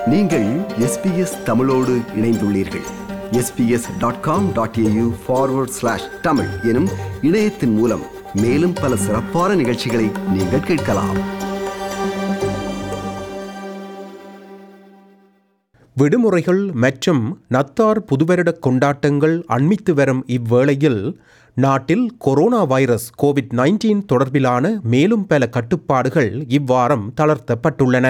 நீங்கள் எஸ்பிஎஸ் தமிழோடு இணைந்துள்ளீர்கள் SBS dot com dot AU forward slash Tamil எனும் இணையத்தின் மூலம் மேலும் பல சிறப்பான நிகழ்ச்சிகளை நீங்கள் கேட்கலாம் விடுமுறைகள் மற்றும் நத்தார் புதுவருட கொண்டாட்டங்கள் அண்மித்து வரும் இவ்வேளையில் நாட்டில் கொரோனா வைரஸ் கோவிட் 19 தொடர்பிலான மேலும் பல கட்டுப்பாடுகள் இவ்வாரம் தளர்த்தப்பட்டுள்ளன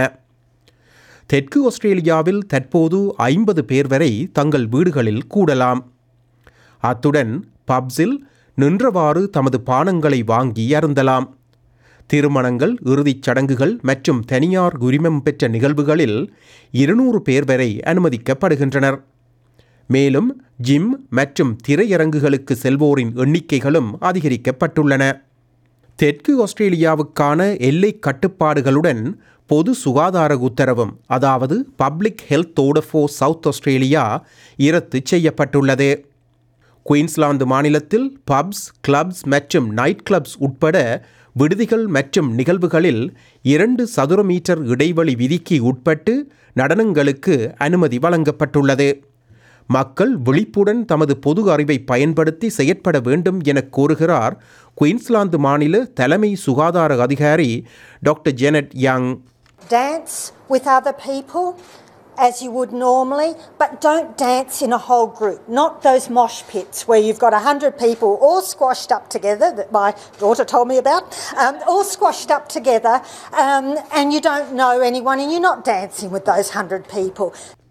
தெற்கு ஆஸ்திரேலியாவில் தற்போது ஐம்பது பேர் வரை தங்கள் வீடுகளில் கூடலாம் அத்துடன் பப்ஸில் நின்றவாறு தமது பானங்களை வாங்கி அருந்தலாம் திருமணங்கள் இறுதிச் சடங்குகள் மற்றும் தனியார் உரிமம் பெற்ற நிகழ்வுகளில் இருநூறு பேர் வரை அனுமதிக்கப்படுகின்றனர் மேலும் ஜிம் மற்றும் திரையரங்குகளுக்கு செல்வோரின் எண்ணிக்கைகளும் அதிகரிக்கப்பட்டுள்ளன தெற்கு ஆஸ்திரேலியாவுக்கான எல்லை கட்டுப்பாடுகளுடன் பொது சுகாதார உத்தரவும் அதாவது public health order for South Australia இரத்து செய்யப்பட்டுள்ளது குயின்ஸ்லாந்து மாநிலத்தில் பப்ஸ் கிளப்ஸ் மற்றும் நைட் கிளப்ஸ் உட்பட விடுதிகள் மற்றும் நிகழ்வுகளில் இரண்டு சதுர மீட்டர் இடைவெளி விதிக்கு உட்பட்டு நடனங்களுக்கு அனுமதி வழங்கப்பட்டுள்ளது மக்கள் விழிப்புடன் தமது பொது அறிவை பயன்படுத்தி செயற்பட வேண்டும் என கோருகிறார் குயின்ஸ்லாந்து மாநில தலைமை சுகாதார அதிகாரி doctor Janet Young Dance with other people as you would normally, but don't dance in a whole group. Not those mosh pits where you've got 100 people all squashed up together, that my daughter told me about, um, all squashed up together, um, and you don't know anyone and you're not dancing with those 100 people.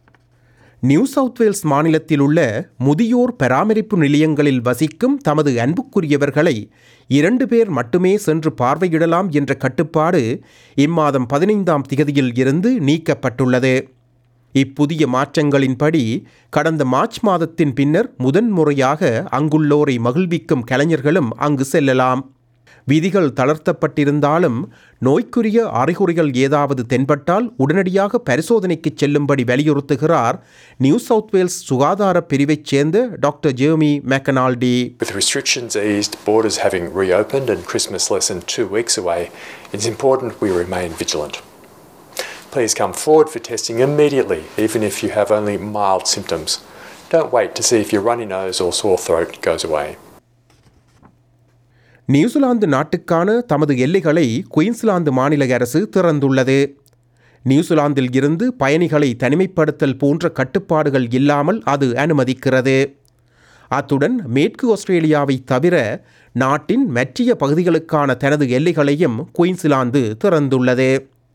New South Wales மாநிலத்தில் உள்ள முதியோர் பராமரிப்பு நிலையங்களில் வசிக்கும் தமது அன்புக்குரியவர்களை இரண்டு பேர் மட்டுமே சென்று பார்வையிடலாம் என்ற கட்டுப்பாடு இம்மாதம் பதினைந்தாம் திகதியில் இருந்து நீக்கப்பட்டுள்ளது இப்புதிய மாற்றங்களின்படி கடந்த மார்ச் மாதத்தின் பின்னர் முதன்முறையாக அங்குள்ளோரை மகிழ்விக்கும் கலைஞர்களும் அங்கு செல்லலாம் விதிகள் தளர்த்தப்பட்டிருந்தாலும் நோய்க்குரிய அறிகுறிகள் ஏதாவது தென்பட்டால் உடனடியாக பரிசோதனைக்கு செல்லும்படி வலியுறுத்துகிறார் நியூ சவுத் வேல்ஸ் சுகாதார பிரிவைச் சேர்ந்த doctor Jamie McAnulty With restrictions eased, borders having reopened, and Christmas less than two weeks away, it's important we remain vigilant. Please come forward for testing immediately, even if you have only mild symptoms. Don't wait to see if your runny nose or sore throat goes away. New Zealand நாட்டுக்கான தமது எல்லைகளை Queensland மாநில அரசு திறந்துள்ளது நியூசிலாந்தில் இருந்து பயணிகளை தனிமைப்படுத்தல் போன்ற கட்டுப்பாடுகள் இல்லாமல் அது அனுமதிக்கிறது அத்துடன் மேற்கு ஆஸ்திரேலியாவை தவிர நாட்டின் மற்றிய பகுதிகளுக்கான தனது எல்லைகளையும் குயின்ஸ்லாந்து திறந்துள்ளது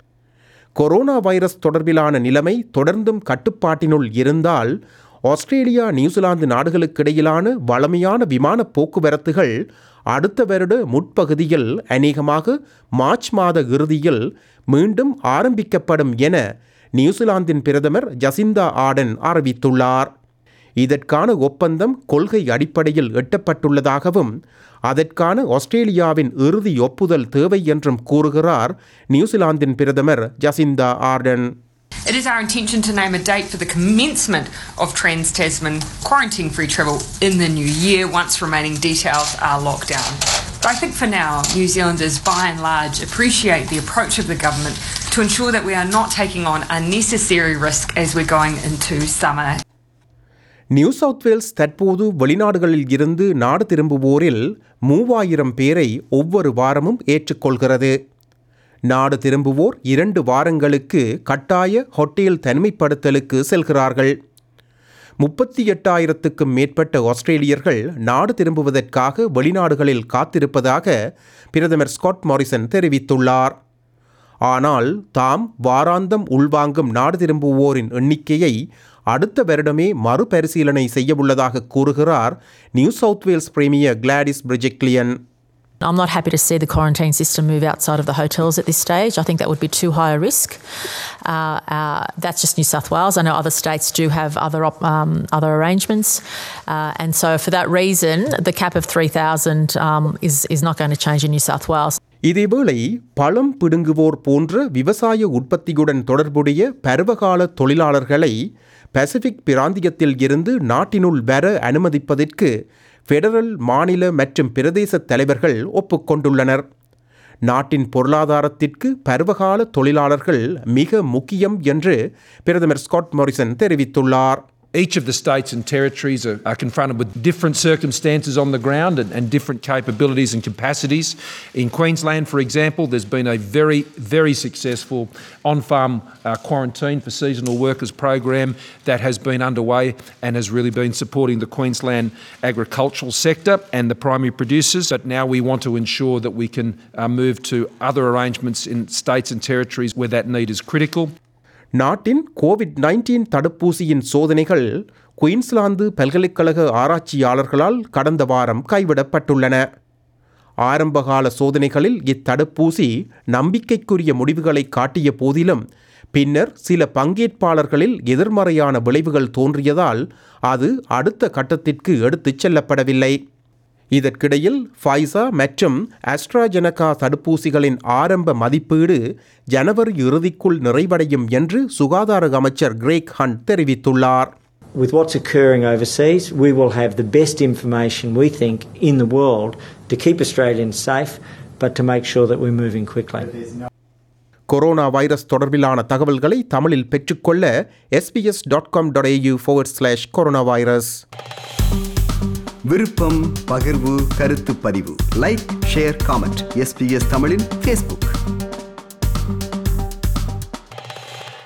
கொரோனா வைரஸ் தொடர்பிலான நிலைமை தொடர்ந்தும் கட்டுப்பாட்டினுள் இருந்தால் ஆஸ்திரேலியா நியூசிலாந்து நாடுகளுக்கிடையிலான வளமையான விமான போக்குவரத்துகள் அடுத்த வருட முற்பகுதியில் அநேகமாக மார்ச் மாத இறுதியில் மீண்டும் ஆரம்பிக்கப்படும் என நியூசிலாந்தின் பிரதமர் ஜசிந்தா ஆர்டன் அறிவித்துள்ளார் இதற்கான ஒப்பந்தம் கொள்கை அடிப்படையில் எட்டப்பட்டுள்ளதாகவும் அதற்கான ஆஸ்திரேலியாவின் இறுதி ஒப்புதல் தேவை என்றும் கூறுகிறார் நியூசிலாந்தின் பிரதமர் Jacinda Ardern It is our intention to name a date for the commencement of Trans Tasman quarantine free travel in the new year once remaining details are locked down. But I think for now, New Zealanders by and large appreciate the approach of the government to ensure that we are not taking on unnecessary risk as we're going into summer. New South Wales தற்போது வெளிநாடுகளில் இருந்து நாடு திரும்புவோரில் மூவாயிரம் பேரை ஒவ்வொரு வாரமும் ஏற்றுக்கொள்கிறது நாடு திரும்புவோர் இரண்டு வாரங்களுக்கு கட்டாய ஹோட்டல் தனிமைப்படுத்தலுக்கு செல்கிறார்கள் முப்பத்தி எட்டாயிரத்துக்கும் மேற்பட்ட ஆஸ்திரேலியர்கள் நாடு திரும்புவதற்காக வெளிநாடுகளில் காத்திருப்பதாக பிரதமர் ஸ்காட் மாரிசன் தெரிவித்துள்ளார் ஆனால் தாம் வாராந்தம் உள்வாங்கும் நாடு திரும்புவோரின் எண்ணிக்கையை அடுத்த வருடமே மறுபரிசீலனை செய்யவுள்ளதாக கூறுகிறார் New South Wales premier Gladys Berejiklian I'm not happy to see the quarantine system move outside of the hotels at this stage. I think that would be too high a risk. Uh, uh, that's just New South Wales. I know other states do have other op- um, other arrangements, uh, and so for that reason, the cap of three thousand um, is is not going to change in New South Wales. இதேவேளை பழம் பிடுங்குவோர் போன்ற விவசாய உற்பத்தியுடன் தொடர்புடைய பருவகால தொழிலாளர்களை Pacific பிராந்தியத்தில் இருந்து நாட்டினுள் வர அனுமதிப்பதற்கு ஃபெடரல் மாநில மற்றும் பிரதேச தலைவர்கள் ஒப்புக்கொண்டுள்ளனர் நாட்டின் பொருளாதாரத்திற்கு பருவகால தொழிலாளர்கள் மிக முக்கியம் என்று பிரதமர் ஸ்காட் மோரிசன் தெரிவித்துள்ளார் Each of the states and territories are, are confronted with different circumstances on the ground and, and different capabilities and capacities. In Queensland, for example, there's been a very, very successful on farm uh, quarantine for seasonal workers program that has been underway and has really been supporting the Queensland agricultural sector and the primary producers. But now we want to ensure that we can uh, move to other arrangements in states and territories where that need is critical. நாட்டின் covid nineteen தடுப்பூசியின் சோதனைகள் Queensland பல்கலைக்கழக ஆராய்ச்சியாளர்களால் கடந்த வாரம் கைவிடப்பட்டுள்ளன ஆரம்பகால சோதனைகளில் இத்தடுப்பூசி நம்பிக்கைக்குரிய முடிவுகளை காட்டிய போதிலும் பின்னர் சில பங்கேற்பாளர்களில் எதிர்மறையான விளைவுகள் தோன்றியதால் அது அடுத்த கட்டத்திற்கு எடுத்துச் செல்லப்படவில்லை இதற்கிடையில் ஃபைசா மற்றும் ஆஸ்ட்ராஜெனகா தடுப்பூசிகளின் ஆரம்ப மதிப்பீடு ஜனவரி இறுதிக்குள் நிறைவடையும் என்று சுகாதார அமைச்சர் கிரேக் ஹண்ட் தெரிவித்துள்ளார் With what's occurring overseas, we will have the best information we think in the world to keep Australians safe, but to make sure that we're moving quickly. Coronavirus தொடர்பிலான தகவல்களை தமிழில் பெற்றுக்கொள்ள SBS dot com dot AU slash coronavirus விருப்பம் பகிர்வு கருத்து பதிவு like share comment SBS தமிழின் Facebook